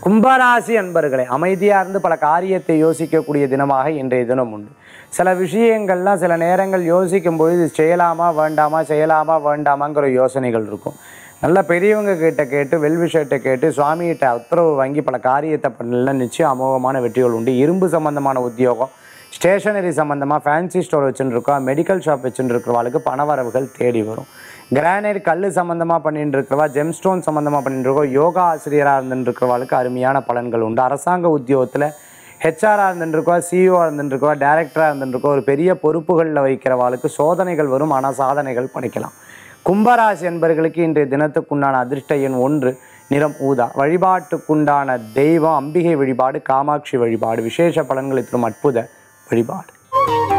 கும்பராசி அன்பர்களே அமைதியாக இருந்து பல காரியத்தை யோசிக்கக்கூடிய தினமாக இன்றைய தினம் உண்டு சில விஷயங்கள்லாம் சில நேரங்கள் யோசிக்கும் பொழுது இது செய்யலாமா வேண்டாமா செய்யலாமா வேண்டாமாங்கிற யோசனைகள் இருக்கும் நல்ல பெரியவங்க கிட்ட கேட்டு வெல்விஷயத்தை கேட்டு சுவாமிகிட்ட உத்தரவு வாங்கி பல காரியத்தை பண்ணலாம் நிச்சயம் அமோகமான வெற்றிகள் உண்டு இரும்பு சம்பந்தமான உத்தியோகம் ஸ்டேஷனரி சம்மந்தமாக ஃபேன்சி ஸ்டோர் வச்சுட்டு இருக்கோம் மெடிக்கல் ஷாப் வச்சுட்டு இருக்கிறவாளுக்கு பணவரவுகள் தேடி வரும் கிரானைட் கல் சம்மந்தமாக பண்ணிட்டு இருக்கிறவா ஜெம்ஸ்டோன் சம்மந்தமாக பண்ணிட்டு இருக்கோம் யோகா ஆசிரியராக இருந்துட்டு இருக்கிறவாளுக்கு அருமையான பலன்கள் உண்டு அரசாங்க உத்தியோகத்தில் ஹெச்ஆராக இருந்துருக்கோ சிஇஓ இருந்துருக்கோ டேரக்டராக இருந்துருக்கோ ஒரு பெரிய பொறுப்புகளில் வைக்கிறவாளுக்கு சோதனைகள் வரும் ஆனால் சாதனைகள் படைக்கலாம் கும்பராசி என்பர்களுக்கு இன்றைய தினத்துக்குண்டான அதிர்ஷ்ட எண் ஒன்று நிறம் ஊதா வழிபாட்டுக்குண்டான தெய்வம் அம்பிகை வழிபாடு காமாட்சி வழிபாடு விசேஷ பலன்களை தரும் அற்புத வழிபாடு